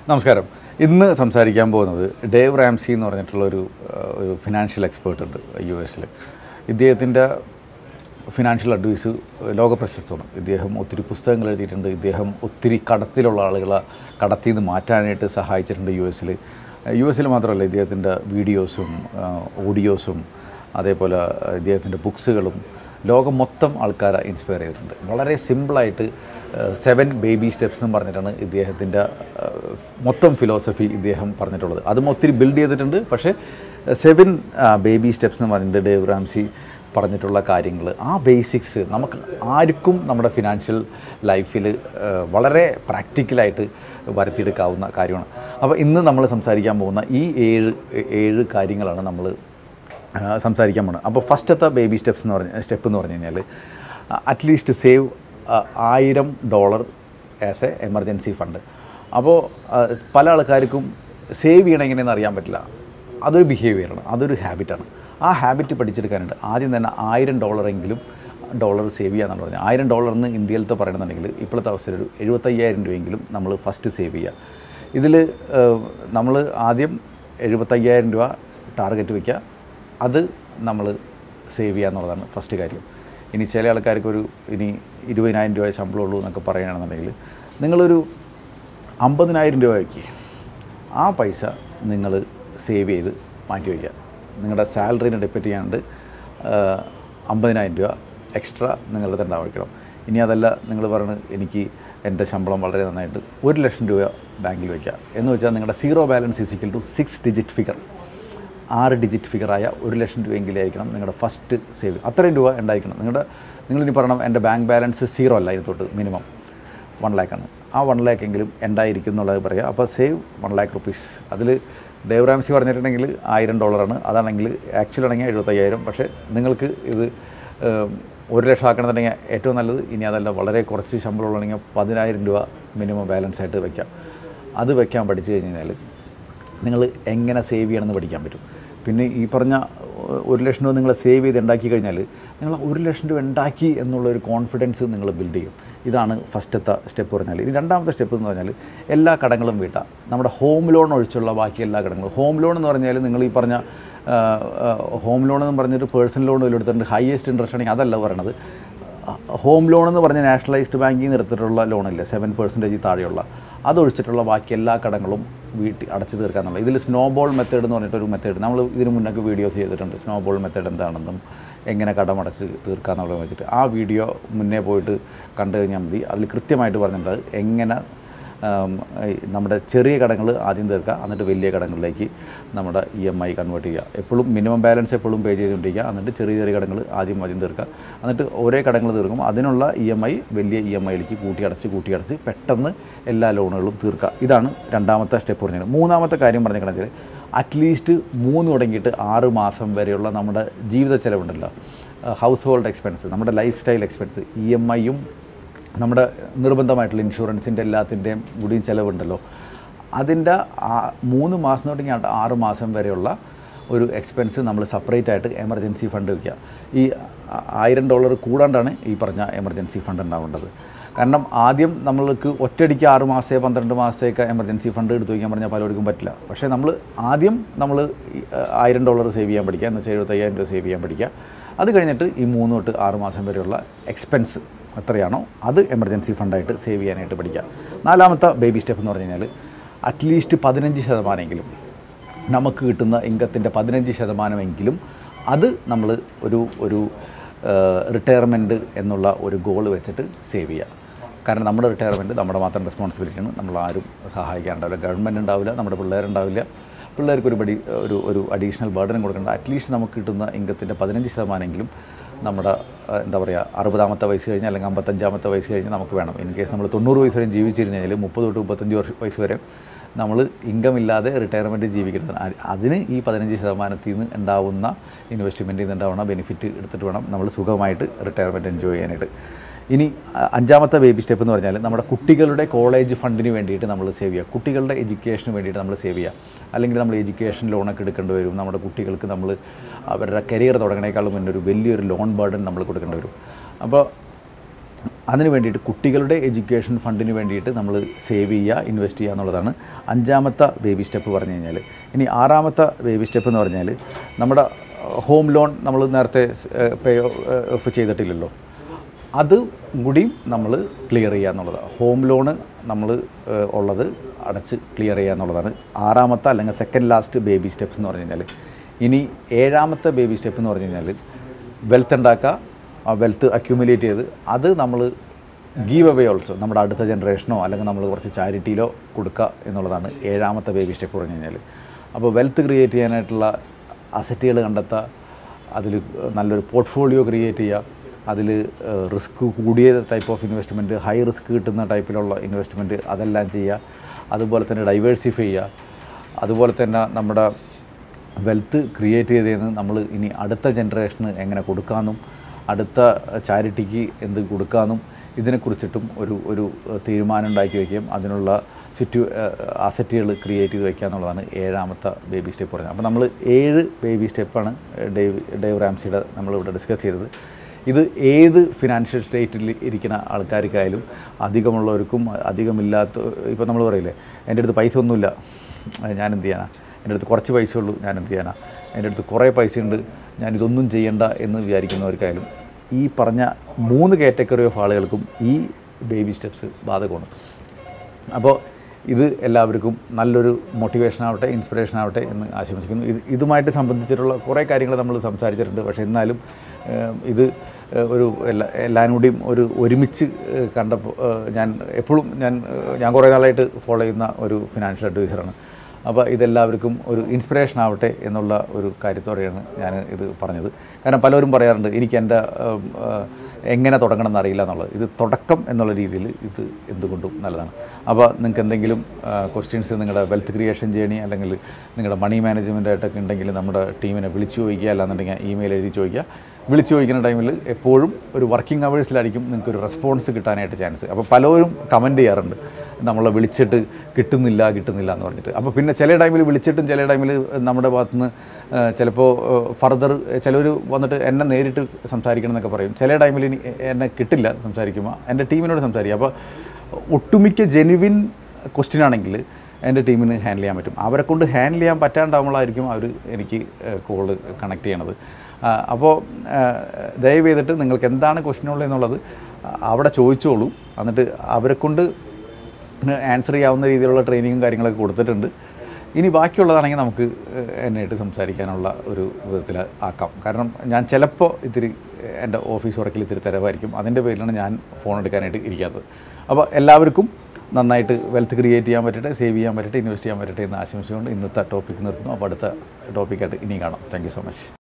നമസ്കാരം ഇന്ന് സംസാരിക്കാൻ പോകുന്നത് ഡേവ് റാംസി എന്ന് പറഞ്ഞിട്ടുള്ള ഒരു ആ, ഒരു ഫിനാൻഷ്യൽ എക്സ്പേർട്ട് ഉണ്ട് യു എസിൽ ഇദ്ദേഹത്തിൻ്റെ ഫിനാൻഷ്യൽ അഡ്വൈസ് ലോക പ്രശസ്തമാണ് ഇദ്ദേഹം ഒത്തിരി പുസ്തകങ്ങൾ എഴുതിയിട്ടുണ്ട് ഇദ്ദേഹം ഒത്തിരി കടത്തിലുള്ള ആളുകളെ കടത്തിൽ നിന്ന് മാറ്റാനായിട്ട് സഹായിച്ചിട്ടുണ്ട് യു എസിൽ യു എസിൽ മാത്രമല്ല ഇദ്ദേഹത്തിൻ്റെ വീഡിയോസും ആ, ഓഡിയോസും അതേപോലെ ഇദ്ദേഹത്തിൻ്റെ ബുക്സുകളും ലോകം മൊത്തം ആൾക്കാരെ ഇൻസ്പയർ ചെയ്തിട്ടുണ്ട് വളരെ സിമ്പിളായിട്ട് സെവൻ ബേബി സ്റ്റെപ്സ് എന്ന് പറഞ്ഞിട്ടാണ് ഇദ്ദേഹത്തിൻ്റെ മൊത്തം ഫിലോസഫി ഇദ്ദേഹം പറഞ്ഞിട്ടുള്ളത് അതും ഒത്തിരി ബിൽഡ് ചെയ്തിട്ടുണ്ട് പക്ഷേ സെവൻ ബേബി സ്റ്റെപ്സ് എന്ന് പറഞ്ഞിട്ട് ഡേവ് റാംസി പറഞ്ഞിട്ടുള്ള കാര്യങ്ങൾ ആ ബേസിക്സ് നമുക്ക് ആർക്കും നമ്മുടെ ഫിനാൻഷ്യൽ ലൈഫിൽ വളരെ പ്രാക്ടിക്കലായിട്ട് വരുത്തിയെടുക്കാവുന്ന കാര്യമാണ് അപ്പോൾ ഇന്ന് നമ്മൾ സംസാരിക്കാൻ പോകുന്ന ഈ ഏഴ് ഏഴ് കാര്യങ്ങളാണ് നമ്മൾ ആ, സംസാരിക്കാൻ പോണത് അപ്പോൾ ഫസ്റ്റത്തെ ബേബി സ്റ്റെപ്സ് എന്ന് പറഞ്ഞ സ്റ്റെപ്പ് എന്ന് പറഞ്ഞു കഴിഞ്ഞാൽ അറ്റ്ലീസ്റ്റ് സേവ് ആയിരം dollar as a emergency fund അപ്പോൾ ആ, പല ആൾക്കാർക്കും സേവ് ചെയ്യണം എങ്ങനെയെന്ന് അറിയാൻ പറ്റില്ല അതൊരു ബിഹേവിയറാണ് അതൊരു ഹാബിറ്റാണ് ആ ഹാബിറ്റ് പഠിച്ചെടുക്കാനുണ്ട് ആദ്യം തന്നെ ആയിരം ഡോളറെങ്കിലും ഡോളർ സേവ് ചെയ്യാന്നാണ് പറഞ്ഞത് ആയിരം ഡോളർ എന്ന് ഇന്ത്യയിലത്തെ പറയണമെന്നുണ്ടെങ്കിൽ ഇപ്പോഴത്തെ അവസ്ഥയിൽ ഒരു എഴുപത്തയ്യായിരം രൂപയെങ്കിലും നമ്മൾ ഫസ്റ്റ് സേവ് ചെയ്യുക ഇതിൽ നമ്മൾ ആദ്യം എഴുപത്തയ്യായിരം രൂപ ടാർഗറ്റ് വയ്ക്കുക അത് നമ്മൾ സേവ് ചെയ്യുക എന്നുള്ളതാണ് ഫസ്റ്റ് കാര്യം ഇനി ചില ആൾക്കാർക്ക് ഒരു ഇനി ഇരുപതിനായിരം രൂപ ശമ്പളമുള്ളൂ എന്നൊക്കെ പറയുകയാണെന്നുണ്ടെങ്കിൽ നിങ്ങളൊരു അമ്പതിനായിരം രൂപ വയ്ക്കുക ആ പൈസ നിങ്ങൾ സേവ് ചെയ്ത് മാറ്റി വയ്ക്കുക നിങ്ങളുടെ സാലറീനെ ഡിപ്പെൻഡ് ചെയ്യാണ്ട് അമ്പതിനായിരം രൂപ എക്സ്ട്രാ നിങ്ങളുടെ തന്നെ വയ്ക്കണം ഇനി അതല്ല നിങ്ങൾ പറയുന്നത് എനിക്ക് എൻ്റെ ശമ്പളം വളരെ നന്നായിട്ട് ഒരു ലക്ഷം രൂപ ബാങ്കിൽ വയ്ക്കുക എന്ന് വെച്ചാൽ നിങ്ങളുടെ zero balance is equal to six digit figure ആറ് ഡിജിറ്റ് ഫിഗറായ ഒരു ലക്ഷം രൂപയെങ്കിലും ആയിരിക്കണം നിങ്ങളുടെ ഫസ്റ്റ് സേവ് അത്രയും രൂപ ഉണ്ടായിരിക്കണം നിങ്ങളുടെ നിങ്ങളിനി പറയണം എൻ്റെ ബാങ്ക് ബാലൻസ് സീറോ അല്ല ഇതിന് തൊട്ട് മിനിമം വൺ ലാക്കാണ് ആ വൺ ലാക്ക് എങ്കിലും ഉണ്ടായിരിക്കും എന്നുള്ളത് പറയുക അപ്പോൾ സേവ് വൺ ലാക്ക് റുപ്പീസ് അതിൽ ദേവറാംസി പറഞ്ഞിട്ടുണ്ടെങ്കിൽ ആയിരം ഡോളറാണ് അതാണെങ്കിൽ ആക്ച്വലി ആണെങ്കിൽ എഴുപത്തയ്യായിരം പക്ഷേ നിങ്ങൾക്ക് ഇത് ഏം, ഒരു ലക്ഷം ആക്കണമെന്നുണ്ടെങ്കിൽ ഏറ്റവും നല്ലത് ഇനി അതല്ല വളരെ കുറച്ച് ശമ്പളമുള്ളതെങ്കിൽ പതിനായിരം രൂപ മിനിമം ബാലൻസ് ആയിട്ട് വയ്ക്കാം അത് വയ്ക്കാൻ പഠിച്ചു കഴിഞ്ഞ് കഴിഞ്ഞാൽ നിങ്ങൾ എങ്ങനെ സേവ് ചെയ്യണമെന്ന് പഠിക്കാൻ പറ്റും പിന്നെ ഈ പറഞ്ഞ ഒ- ഒരു ലക്ഷം രൂപ നിങ്ങൾ സേവ് ചെയ്ത് ഉണ്ടാക്കി കഴിഞ്ഞാൽ നിങ്ങൾ ഒരു ലക്ഷം രൂപ ഉണ്ടാക്കി എന്നുള്ളൊരു കോൺഫിഡൻസ് നിങ്ങൾ ബിൽഡ് ചെയ്യും ഇതാണ് ഫസ്റ്റത്തെ സ്റ്റെപ്പ് പറഞ്ഞാൽ ഇനി രണ്ടാമത്തെ സ്റ്റെപ്പ് എന്ന് പറഞ്ഞാൽ എല്ലാ കടങ്ങളും വീട്ടാം നമ്മുടെ ഹോം ലോൺ ഒഴിച്ചുള്ള ബാക്കി എല്ലാ കടങ്ങളും ഹോം ലോൺ എന്ന് പറഞ്ഞാൽ നിങ്ങൾ ഈ പറഞ്ഞ ആ, ആ, ഹോം ലോൺ എന്ന് പറഞ്ഞിട്ട് പേഴ്സണൽ ലോൺ എടുത്തിട്ടുണ്ട് ഹയസ്റ്റ് ഇൻട്രസ്റ്റ് ആണെങ്കിൽ അതല്ല പറയണത് ഹോം ലോൺ എന്ന് പറഞ്ഞ നാഷണലൈസ്ഡ് ബാങ്കിൽ നിന്ന് എടുത്തിട്ടുള്ള ലോണില്ല സെവൻ പെർസെൻറ്റേജ് താഴെയുള്ള അതൊഴിച്ചിട്ടുള്ള ബാക്കി എല്ലാ കടങ്ങളും വീട്ടിൽ അടച്ചു തീർക്കാന്നുള്ള ഇതിൽ സ്നോബോൾ മെത്തേഡ് എന്ന് പറഞ്ഞിട്ടൊരു മെത്തേഡ് നമ്മൾ ഇതിന് മുന്നൊക്കെ വീഡിയോസ് ചെയ്തിട്ടുണ്ട് സ്നോബോൾ മെത്തേഡ് എന്താണെന്നും എങ്ങനെ കടമടച്ച് തീർക്കാന്നുള്ളത് വെച്ചിട്ട് ആ വീഡിയോ മുന്നേ പോയിട്ട് കണ്ടു കഴിഞ്ഞാൽ മതി അതിൽ കൃത്യമായിട്ട് പറഞ്ഞിട്ടുണ്ട് എങ്ങനെ ആം, ഈ നമ്മുടെ ചെറിയ കടങ്ങൾ ആദ്യം തീർക്കുക എന്നിട്ട് വലിയ കടങ്ങളിലേക്ക് നമ്മുടെ ഇ എം ഐ കൺവേർട്ട് ചെയ്യുക എപ്പോഴും മിനിമം ബാലൻസ് എപ്പോഴും പേ ചെയ്തുകൊണ്ടിരിക്കുക എന്നിട്ട് ചെറിയ ചെറിയ കടങ്ങൾ ആദ്യം ആദ്യം തീർക്കുക എന്നിട്ട് ഓരോ കടങ്ങൾ തീർക്കും അതിനുള്ള ഇ എം ഐ വലിയ ഇ എം ഐയിലേക്ക് കൂട്ടിയടച്ച് കൂട്ടിയടച്ച് പെട്ടെന്ന് എല്ലാ ലോണുകളും തീർക്കുക ഇതാണ് രണ്ടാമത്തെ സ്റ്റെപ്പ് പറഞ്ഞത് മൂന്നാമത്തെ കാര്യം പറഞ്ഞിട്ടുണ്ടെങ്കിൽ അറ്റ്ലീസ്റ്റ് മൂന്ന് തുടങ്ങിയിട്ട് ആറ് മാസം വരെയുള്ള നമ്മുടെ ജീവിത ചെലവുണ്ടല്ലോ ഹൗസ് ഹോൾഡ് എക്സ്പെൻസ് നമ്മുടെ lifestyle expense E M ഐയും നമ്മുടെ നിർബന്ധമായിട്ടുള്ള ഇൻഷുറൻസിൻ്റെ എല്ലാത്തിൻ്റെയും കൂടിയും ചിലവുണ്ടല്ലോ അതിൻ്റെ ആ മൂന്ന് മാസം തുടങ്ങി ആ- ആറ് മാസം വരെയുള്ള ഒരു എക്സ്പെൻസ് നമ്മൾ സെപ്പറേറ്റ് ആയിട്ട് എമർജൻസി ഫണ്ട് വയ്ക്കുക ഈ ആ- ആയിരം ഡോളർ കൂടാണ്ടാണ് ഈ പറഞ്ഞ എമർജൻസി ഫണ്ട് ഉണ്ടാവേണ്ടത് കാരണം ആദ്യം നമ്മൾക്ക് ഒറ്റയടിക്ക് ആറ് മാസത്തെ പന്ത്രണ്ട് മാസത്തേക്ക് എമർജൻസി ഫണ്ട് എടുത്തു വയ്ക്കാൻ പറഞ്ഞാൽ പലർക്കും പറ്റില്ല പക്ഷേ നമ്മൾ ആദ്യം നമ്മൾ ഈ, ആ, ആയിരം ഡോളർ സേവ് ചെയ്യാൻ പഠിക്കുക എന്ന് വെച്ചാൽ എഴുപത്തയ്യായിരം രൂപ സേവ് ചെയ്യാൻ പഠിക്കുക അത് കഴിഞ്ഞിട്ട് ഈ മൂന്ന് തൊട്ട് ആറ് മാസം വരെയുള്ള എക്സ്പെൻസ് എത്രയാണോ അത് എമർജൻസി ഫണ്ടായിട്ട് സേവ് ചെയ്യാനായിട്ട് പഠിക്കുക നാലാമത്തെ ബേബി സ്റ്റെപ്പ് എന്ന് പറഞ്ഞു കഴിഞ്ഞാൽ അറ്റ്ലീസ്റ്റ് പതിനഞ്ച് ശതമാനമെങ്കിലും നമുക്ക് കിട്ടുന്ന ഇൻകത്തിൻ്റെ പതിനഞ്ച് ശതമാനമെങ്കിലും അത് നമ്മൾ ഒരു ഒരു റിട്ടയർമെൻറ്റ് എന്നുള്ള ഒരു ഗോൾ വെച്ചിട്ട് സേവ് ചെയ്യുക കാരണം നമ്മുടെ റിട്ടയർമെൻറ്റ് നമ്മുടെ മാത്രം റെസ്പോൺസിബിലിറ്റിയാണ് നമ്മൾ ആരും സഹായിക്കാനുണ്ടാവില്ല ഗവൺമെൻറ് ഉണ്ടാവില്ല നമ്മുടെ പിള്ളേരുണ്ടാവില്ല പിള്ളേർക്ക് ഒരു പടി ഒരു ഒരു അഡീഷണൽ ബർഡനും കൊടുക്കേണ്ട അറ്റ്ലീസ്റ്റ് നമുക്ക് കിട്ടുന്ന ഇൻകത്തിൻ്റെ പതിനഞ്ച് ശതമാനമെങ്കിലും നമ്മുടെ ആ, എന്താ പറയുക അറുപതാമത്തെ വയസ്സ് കഴിഞ്ഞ് അല്ലെങ്കിൽ അമ്പത്തഞ്ചാമത്തെ വയസ്സ് കഴിഞ്ഞ് നമുക്ക് വേണം ഇൻ കേസ് നമ്മൾ തൊണ്ണൂറ് വയസ്സ് വരെ ജീവിച്ചിരുന്നു കഴിഞ്ഞാൽ മുപ്പത് തൊട്ട് മുപ്പത്തഞ്ച് വർഷം വയസ്സ് വരെ നമ്മൾ ഇൻകം ഇല്ലാതെ റിട്ടയർമെൻറ്റ് ജീവിക്കുന്നത് അ- അതിന് ഈ പതിനഞ്ച് ശതമാനത്തിൽ നിന്ന് ഉണ്ടാവുന്ന ഇൻവെസ്റ്റ്മെൻറ്റിൽ നിന്ന് ഉണ്ടാവുന്ന ബെനിഫിറ്റ് എടുത്തിട്ട് വേണം നമ്മൾ സുഖമായിട്ട് റിട്ടയർമെൻറ്റ് എൻജോയ് ചെയ്യാനായിട്ട് ഇനി അ- അഞ്ചാമത്തെ ബേബി സ്റ്റെപ്പ് എന്ന് പറഞ്ഞാൽ നമ്മുടെ കുട്ടികളുടെ കോളേജ് ഫണ്ടിന് വേണ്ടിയിട്ട് നമ്മൾ സേവ് ചെയ്യുക കുട്ടികളുടെ എഡ്യൂക്കേഷന് വേണ്ടിയിട്ട് നമ്മൾ സേവ് ചെയ്യുക അല്ലെങ്കിൽ നമ്മൾ എഡ്യൂക്കേഷൻ ലോണൊക്കെ എടുക്കേണ്ടി വരും നമ്മുടെ കുട്ടികൾക്ക് നമ്മൾ അവരുടെ കരിയർ തുടങ്ങണേക്കാളും മുന്നേ ഒരു വലിയൊരു ലോൺ ബർഡൻ നമ്മൾ കൊടുക്കേണ്ടി വരും അപ്പോൾ അതിന് വേണ്ടിയിട്ട് കുട്ടികളുടെ എഡ്യൂക്കേഷൻ ഫണ്ടിന് വേണ്ടിയിട്ട് നമ്മൾ സേവ് ചെയ്യുക ഇൻവെസ്റ്റ് ചെയ്യുക എന്നുള്ളതാണ് അഞ്ചാമത്തെ ബേബി സ്റ്റെപ്പ് പറഞ്ഞു കഴിഞ്ഞാൽ ഇനി ആറാമത്തെ ബേബി സ്റ്റെപ്പ് എന്ന് പറഞ്ഞാൽ നമ്മുടെ ഹോം ലോൺ നമ്മൾ നേരത്തെ പേ ഓഫ് ചെയ്തിട്ടില്ലല്ലോ അത് കൂടിയും നമ്മൾ ക്ലിയർ ചെയ്യുക എന്നുള്ളതാണ് ഹോം ലോണ് നമ്മൾ ഉള്ളത് അടച്ച് ക്ലിയർ ചെയ്യുക എന്നുള്ളതാണ് ആറാമത്തെ അല്ലെങ്കിൽ സെക്കൻഡ് ലാസ്റ്റ് ബേബി സ്റ്റെപ്സ് എന്ന് പറഞ്ഞു കഴിഞ്ഞാൽ ഇനി ഏഴാമത്തെ ബേബി സ്റ്റെപ്പ് എന്ന് പറഞ്ഞു കഴിഞ്ഞാൽ വെൽത്ത് ഉണ്ടാക്കുക ആ വെൽത്ത് അക്യൂമുലേറ്റ് ചെയ്ത് അത് നമ്മൾ ഗീവ് അവേ ഓൾസോ നമ്മുടെ അടുത്ത ജനറേഷനോ അല്ലെങ്കിൽ നമ്മൾ കുറച്ച് ചാരിറ്റിയിലോ കൊടുക്കുക എന്നുള്ളതാണ് ഏഴാമത്തെ ബേബി സ്റ്റെപ്പ് പറഞ്ഞു കഴിഞ്ഞാൽ അപ്പോൾ വെൽത്ത് ക്രിയേറ്റ് ചെയ്യാനായിട്ടുള്ള അസറ്റുകൾ കണ്ടെത്തുക അതിൽ നല്ലൊരു പോർട്ട്ഫോളിയോ ക്രിയേറ്റ് ചെയ്യുക അതിൽ റിസ്ക് കൂടിയ type of investment high risk കിട്ടുന്ന ടൈപ്പിലുള്ള ഇൻവെസ്റ്റ്മെൻറ്റ് അതെല്ലാം ചെയ്യുക അതുപോലെ തന്നെ ഡൈവേഴ്സിഫൈ ചെയ്യുക അതുപോലെ തന്നെ നമ്മുടെ വെൽത്ത് ക്രിയേറ്റ് ചെയ്തതെന്ന് നമ്മൾ ഇനി അടുത്ത ജനറേഷന് എങ്ങനെ കൊടുക്കാമെന്നും അടുത്ത ചാരിറ്റിക്ക് എന്ത് കൊടുക്കാമെന്നും ഇതിനെക്കുറിച്ചിട്ടും ഒരു ഒരു തീരുമാനം ഉണ്ടാക്കി വയ്ക്കുകയും അതിനുള്ള സിറ്റു അസറ്റുകൾ ക്രിയേറ്റ് ചെയ്ത് വയ്ക്കുക എന്നുള്ളതാണ് ഏഴാമത്തെ ബേബി സ്റ്റെപ്പ് പറഞ്ഞത് അപ്പോൾ നമ്മൾ ഏഴ് ബേബി സ്റ്റെപ്പാണ് ഡേവ് ഡേവ് റാംസിയുടെ നമ്മളിവിടെ ഡിസ്കസ് ചെയ്തത് ഇത് ഏത് ഫിനാൻഷ്യൽ സ്റ്റേറ്റിൽ ഇരിക്കുന്ന ആൾക്കാർക്കായാലും അധികമുള്ളവർക്കും അധികമില്ലാത്ത ഇപ്പോൾ നമ്മൾ പറയില്ലേ എൻ്റെ അടുത്ത് പൈസ ഒന്നുമില്ല ഞാൻ എന്ത് ചെയ്യാനാ എൻ്റെ അടുത്ത് കുറച്ച് പൈസ ഉള്ളൂ ഞാൻ എന്ത് ചെയ്യാനാ എൻ്റെ അടുത്ത് കുറേ പൈസ ഉണ്ട് ഞാൻ ഇതൊന്നും ചെയ്യണ്ട എന്ന് വിചാരിക്കുന്നവർക്കായാലും ഈ പറഞ്ഞ മൂന്ന് കാറ്റഗറി ഓഫ് ആളുകൾക്കും ഈ ബേബി സ്റ്റെപ്സ് ബാധകമാണ് അപ്പോൾ ഇത് എല്ലാവർക്കും നല്ലൊരു മോട്ടിവേഷൻ ആവട്ടെ ഇൻസ്പിറേഷൻ ആവട്ടെ എന്ന് ആശംസിക്കുന്നു ഇത് ഇതുമായിട്ട് സംബന്ധിച്ചിട്ടുള്ള കുറേ കാര്യങ്ങൾ നമ്മൾ സംസാരിച്ചിട്ടുണ്ട് പക്ഷേ എന്നാലും ഏഹ്, ഇത് ഏഹ്, ഒരു എല്ലാ എല്ലാവരും കൂടിയും ഒരു ഒരുമിച്ച് ഏഹ്, കണ്ടപ്പോൾ ഏഹ്, ഞാൻ എപ്പോഴും ഞാൻ ഏഹ്, ഞാൻ കുറേ നാളായിട്ട് ഫോളോ ചെയ്യുന്ന ഒരു ഫിനാൻഷ്യൽ അഡ്വൈസറാണ് അപ്പോൾ ഇതെല്ലാവർക്കും ഒരു ഇൻസ്പിറേഷൻ ആവട്ടെ എന്നുള്ള ഒരു കാര്യത്തോടെയാണ് ഞാൻ ഇത് പറഞ്ഞത് കാരണം പലരും പറയാറുണ്ട് എനിക്ക് എൻ്റെ ഉം, ഏഹ്, എങ്ങനെ തുടങ്ങണം എന്നറിയില്ല എന്നുള്ളത് ഇത് തുടക്കം എന്നുള്ള രീതിയിൽ ഇത് എന്തുകൊണ്ടും നല്ലതാണ് അപ്പോൾ നിങ്ങൾക്ക് എന്തെങ്കിലും ക്വസ്റ്റ്യൻസ് നിങ്ങളുടെ വെൽത്ത് ക്രിയേഷൻ ജേണി അല്ലെങ്കിൽ നിങ്ങളുടെ മണി മാനേജ്മെൻ്റ് ആയിട്ടൊക്കെ ഉണ്ടെങ്കിൽ നമ്മുടെ ടീമിനെ വിളിച്ചു ചോദിക്കുക അല്ലാന്നുണ്ടെങ്കിൽ ഇമെയിൽ എഴുതി ചോദിക്കുക വിളിച്ചു ചോദിക്കുന്ന ടൈമിൽ എപ്പോഴും ഒരു വർക്കിംഗ് അവേഴ്സിലായിരിക്കും നിങ്ങൾക്ക് ഒരു റെസ്പോൺസ് കിട്ടാനായിട്ട് ചാൻസ് അപ്പോൾ പലരും കമൻറ്റ് ചെയ്യാറുണ്ട് നമ്മളെ വിളിച്ചിട്ട് കിട്ടുന്നില്ല കിട്ടുന്നില്ല എന്ന് പറഞ്ഞിട്ട് അപ്പോൾ പിന്നെ ചില ടൈമിൽ വിളിച്ചിട്ടും ചില ടൈമിൽ നമ്മുടെ ഭാഗത്തുനിന്ന് ചിലപ്പോൾ ഫർദർ ചിലർ വന്നിട്ട് എന്നെ നേരിട്ട് സംസാരിക്കണം എന്നൊക്കെ പറയും ചില ടൈമിൽ ഇനി എന്നെ കിട്ടില്ല സംസാരിക്കുമ്പോൾ എൻ്റെ ടീമിനോട് സംസാരിക്കുക അപ്പോൾ ഒട്ടുമിക്ക ജെനുവിൻ ക്വസ്റ്റ്യൻ ആണെങ്കിൽ എൻ്റെ ടീമിന് ഹാൻഡിൽ ചെയ്യാൻ പറ്റും അവരെ കൊണ്ട് ഹാൻഡിൽ ചെയ്യാൻ പറ്റാണ്ടാവുമ്പോഴായിരിക്കും അവർ എനിക്ക് കോള് കണക്ട് ചെയ്യണത് ആ, അപ്പോൾ ആ, ദയവ് ചെയ്തിട്ട് നിങ്ങൾക്ക് എന്താണ് ക്വസ്റ്റ്യൻ ഉള്ളതെന്നുള്ളത് അവിടെ ചോദിച്ചോളൂ എന്നിട്ട് അവരെ കൊണ്ട് ആൻസർ ചെയ്യാവുന്ന രീതിയിലുള്ള ട്രെയിനിങ്ങും കാര്യങ്ങളൊക്കെ കൊടുത്തിട്ടുണ്ട് ഇനി ബാക്കിയുള്ളതാണെങ്കിൽ നമുക്ക് എന്നായിട്ട് സംസാരിക്കാനുള്ള ഒരു വിധത്തിൽ ആക്കാം കാരണം ഞാൻ ചിലപ്പോൾ ഇത്തിരി എൻ്റെ ഓഫീസ് വർക്കിൽ ഇത്തിരി തിരവായിരിക്കും അതിൻ്റെ പേരിലാണ് ഞാൻ ഫോൺ എടുക്കാനായിട്ട് ഇരിക്കാത്തത് അപ്പോൾ എല്ലാവർക്കും നന്നായിട്ട് വെൽത്ത് ക്രിയേറ്റ് ചെയ്യാൻ പറ്റട്ടെ സേവ് ചെയ്യാൻ പറ്റട്ടെ ഇൻവെസ്റ്റ് ചെയ്യാൻ പറ്റട്ടെ എന്ന് ആശംസിച്ചുകൊണ്ട് ഇന്നത്തെ ടോപ്പിക് നിർത്തുന്നു അപ്പോൾ അടുത്ത ടോപ്പിക്കായിട്ട് ഇനിയും കാണാം താങ്ക് സോ മച്ച്